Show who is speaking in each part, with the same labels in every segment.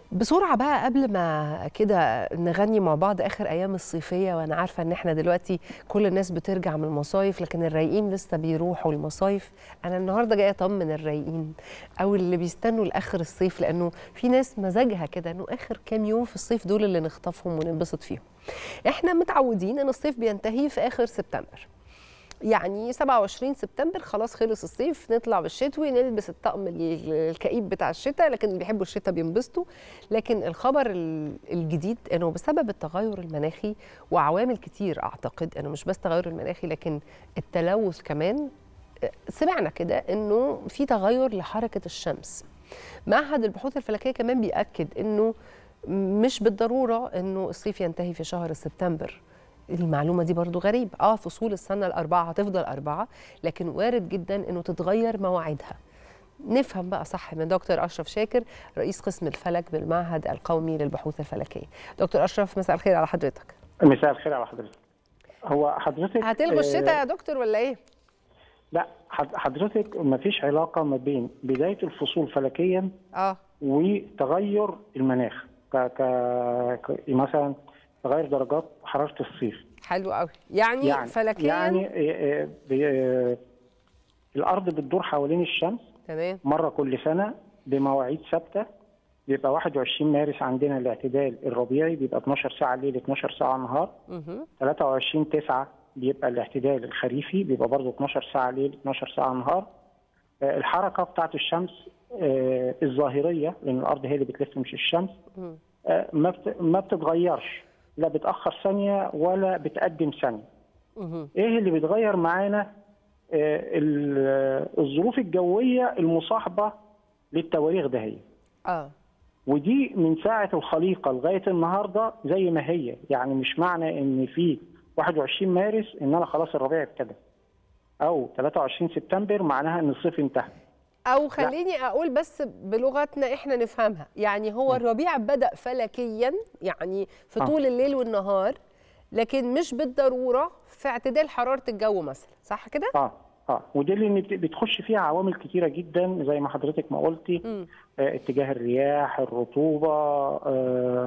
Speaker 1: بسرعة بقى قبل ما كده نغني مع بعض آخر أيام الصيفية وأنا عارفة إن إحنا دلوقتي كل الناس بترجع من المصايف لكن الرايقين لسه بيروحوا المصايف أنا النهاردة جاية أطمن الرايقين أو اللي بيستنوا لآخر الصيف لأنه في ناس مزاجها كده إنه آخر كام يوم في الصيف دول اللي نخطفهم وننبسط فيهم. إحنا متعودين إن الصيف بينتهي في آخر سبتمبر. يعني 27 سبتمبر خلاص خلص الصيف نطلع بالشتوي نلبس الطقم الكئيب بتاع الشتاء لكن اللي بيحبوا الشتاء بينبسطوا لكن الخبر الجديد انه بسبب التغير المناخي وعوامل كتير اعتقد انه مش بس تغير المناخي لكن التلوث كمان سمعنا كده انه في تغير لحركه الشمس معهد البحوث الفلكيه كمان بياكد انه مش بالضروره انه الصيف ينتهي في شهر سبتمبر المعلومة دي برضو غريب اه فصول السنة الأربعة هتفضل أربعة لكن وارد جدا أنه تتغير مواعيدها نفهم بقى صح من دكتور أشرف شاكر رئيس قسم الفلك بالمعهد القومي للبحوث الفلكية دكتور أشرف مساء الخير على حضرتك
Speaker 2: مساء الخير على حضرتك هو حضرتك
Speaker 1: هتلغوا الشتاء يا دكتور ولا ايه؟
Speaker 2: لا حضرتك ما فيش علاقة ما بين بداية الفصول فلكيا
Speaker 1: اه
Speaker 2: وتغير المناخ ك... ك... ك... مثلا تغير درجات حراره الصيف
Speaker 1: حلو قوي يعني, يعني فلكيا
Speaker 2: يعني آه آه الارض بتدور حوالين الشمس
Speaker 1: تمام
Speaker 2: مره كل سنه بمواعيد ثابته بيبقى 21 مارس عندنا الاعتدال الربيعي بيبقى 12 ساعه ليل 12 ساعه نهار 23 9 بيبقى الاعتدال الخريفي بيبقى برضه 12 ساعه ليل 12 ساعه نهار آه الحركه بتاعت الشمس الظاهريه لان الارض هي اللي بتلف مش الشمس ما ما بتتغيرش لا بتأخر ثانية ولا بتقدم ثانية. إيه اللي بيتغير معانا؟ آه الظروف الجوية المصاحبة للتواريخ دهية.
Speaker 1: اه
Speaker 2: ودي من ساعة الخليقة لغاية النهاردة زي ما هي، يعني مش معنى إن في 21 مارس إن أنا خلاص الربيع ابتدى. أو 23 سبتمبر معناها إن الصيف انتهى.
Speaker 1: او خليني لا. اقول بس بلغتنا احنا نفهمها يعني هو الربيع بدا فلكيا يعني في طول الليل والنهار لكن مش بالضروره في اعتدال حراره الجو مثلا صح كده
Speaker 2: اه اه ودي اللي بتخش فيها عوامل كتيره جدا زي ما حضرتك ما قلتي آه اتجاه الرياح الرطوبه آه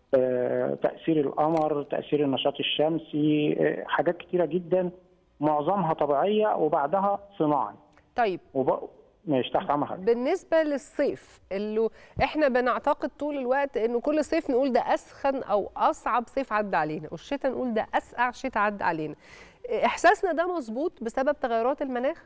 Speaker 2: آه تاثير القمر تاثير النشاط الشمسي آه حاجات كتيره جدا معظمها طبيعيه وبعدها صناعي
Speaker 1: طيب
Speaker 2: وب... ماشي تحت امر حضرتك
Speaker 1: بالنسبه للصيف اللي احنا بنعتقد طول الوقت انه كل صيف نقول ده اسخن او اصعب صيف عدى علينا والشتاء نقول ده اسقع شتاء عدى علينا احساسنا ده مظبوط بسبب تغيرات المناخ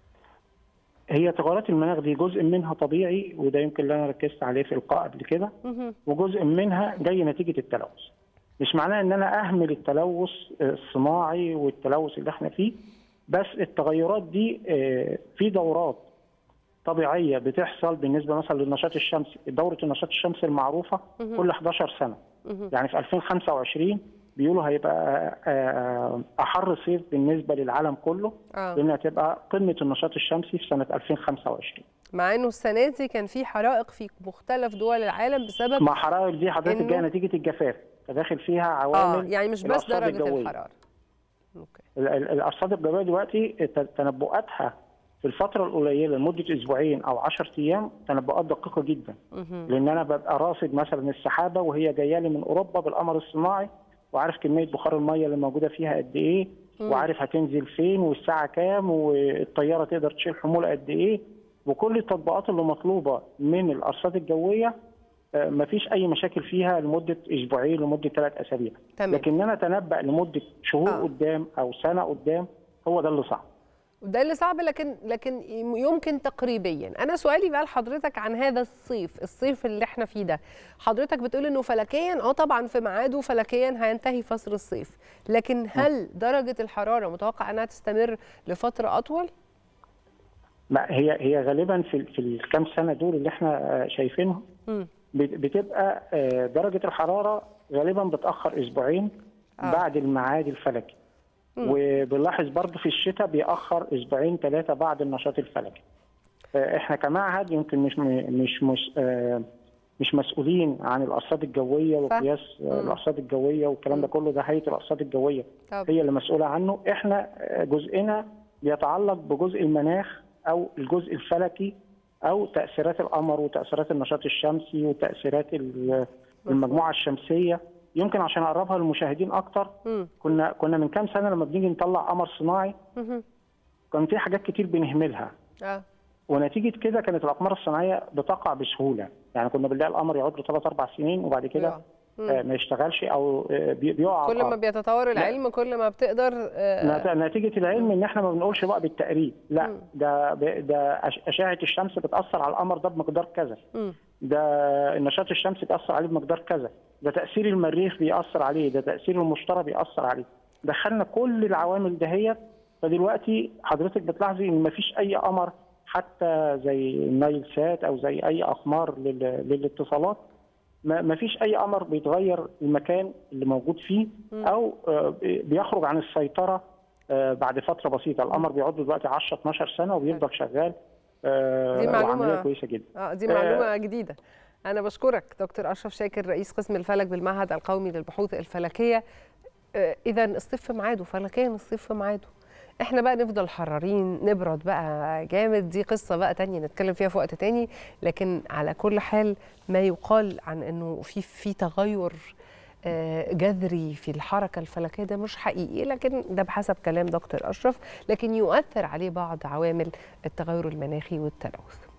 Speaker 2: هي تغيرات المناخ دي جزء منها طبيعي وده يمكن اللي انا ركزت عليه في القاء قبل كده وجزء منها جاي نتيجه التلوث مش معناه ان انا اهمل التلوث الصناعي والتلوث اللي احنا فيه بس التغيرات دي في دورات طبيعيه بتحصل بالنسبه مثلا للنشاط الشمسي، دوره النشاط الشمسي المعروفه كل 11 سنه. يعني في 2025 بيقولوا هيبقى احر صيف بالنسبه للعالم كله
Speaker 1: آه.
Speaker 2: لان هتبقى قمه النشاط الشمسي في سنه 2025.
Speaker 1: مع انه السنه دي كان في حرائق في مختلف دول العالم بسبب
Speaker 2: ما حرائق دي حضرتك
Speaker 1: إنه...
Speaker 2: جايه نتيجه الجفاف فداخل فيها عوامل
Speaker 1: آه يعني مش بس درجه
Speaker 2: الجوية.
Speaker 1: الحراره.
Speaker 2: اوكي. الارصاد الجويه دلوقتي تنبؤاتها في الفترة القليلة لمدة أسبوعين أو 10 أيام تنبؤات دقيقة جدا لأن أنا ببقى راصد مثلا السحابة وهي جاية لي من أوروبا بالقمر الصناعي وعارف كمية بخار المية اللي موجودة فيها قد إيه وعارف هتنزل فين والساعة كام والطيارة تقدر تشيل حمولة قد إيه وكل التطبيقات اللي مطلوبة من الأرصاد الجوية مفيش أي مشاكل فيها لمدة أسبوعين لمدة ثلاث أسابيع
Speaker 1: تمام.
Speaker 2: لكن أنا أتنبأ لمدة شهور
Speaker 1: آه.
Speaker 2: قدام أو سنة قدام هو ده اللي صعب
Speaker 1: ده اللي صعب لكن لكن يمكن تقريبيا انا سؤالي بقى لحضرتك عن هذا الصيف الصيف اللي احنا فيه ده حضرتك بتقول انه فلكيا اه طبعا في ميعاده فلكيا هينتهي فصل الصيف لكن هل درجه الحراره متوقع انها تستمر لفتره اطول
Speaker 2: لا هي هي غالبا في في الكام سنه دول اللي احنا شايفينهم بتبقى درجه الحراره غالبا بتاخر اسبوعين
Speaker 1: آه.
Speaker 2: بعد الميعاد الفلكي وبنلاحظ برضه في الشتاء بيأخر اسبوعين ثلاثه بعد النشاط الفلكي. احنا كمعهد يمكن مش مش مش مش مسؤولين عن الارصاد الجويه وقياس الارصاد الجويه والكلام ده كله ده هيئه الارصاد الجويه
Speaker 1: طب.
Speaker 2: هي اللي مسؤوله عنه احنا جزئنا بيتعلق بجزء المناخ او الجزء الفلكي او تاثيرات القمر وتاثيرات النشاط الشمسي وتاثيرات ال- المجموعه الشمسيه يمكن عشان اقربها للمشاهدين اكتر
Speaker 1: مم.
Speaker 2: كنا كنا من كام سنه لما بنيجي نطلع قمر صناعي
Speaker 1: مهم.
Speaker 2: كان في حاجات كتير بنهملها
Speaker 1: اه
Speaker 2: ونتيجه كده كانت الاقمار الصناعيه بتقع بسهوله يعني كنا بنلاقي القمر يقعد له ثلاث اربع سنين وبعد كده
Speaker 1: يقع. مم.
Speaker 2: آه، ما يشتغلش او آه، بي- بيقع على
Speaker 1: كل ما
Speaker 2: الأرض.
Speaker 1: بيتطور العلم كل ما بتقدر آه،
Speaker 2: نت- نتيجه العلم ان احنا ما بنقولش بقى بالتقريب لا
Speaker 1: مم.
Speaker 2: ده ب- ده أش- اشعه الشمس بتاثر على القمر ده بمقدار كذا
Speaker 1: مم.
Speaker 2: ده النشاط الشمسي بيأثر عليه بمقدار كذا ده تأثير المريخ بيأثر عليه ده تأثير المشتري بيأثر عليه دخلنا كل العوامل دهيت فدلوقتي حضرتك بتلاحظي ان مفيش اي قمر حتى زي النايل سات او زي اي اقمار لل- للاتصالات ما مفيش اي قمر بيتغير المكان اللي موجود فيه او آه، بيخرج عن السيطره آه، بعد فتره بسيطه القمر بيقعد له دلوقتي 10 12 سنه وبيفضل شغال آه،
Speaker 1: دي معلومة-
Speaker 2: وعمليه كويسه جدا
Speaker 1: اه دي معلومه جديده انا بشكرك دكتور اشرف شاكر رئيس قسم الفلك بالمعهد القومي للبحوث الفلكيه آه، اذا الصيف في ميعاده فلكيا الصيف في ميعاده احنا بقى نفضل حرارين نبرد بقى جامد دي قصه بقى تانية نتكلم فيها في وقت تاني لكن على كل حال ما يقال عن انه في في تغير آه، جذري في الحركه الفلكيه ده مش حقيقي لكن ده بحسب كلام دكتور اشرف لكن يؤثر عليه بعض عوامل التغير المناخي والتلوث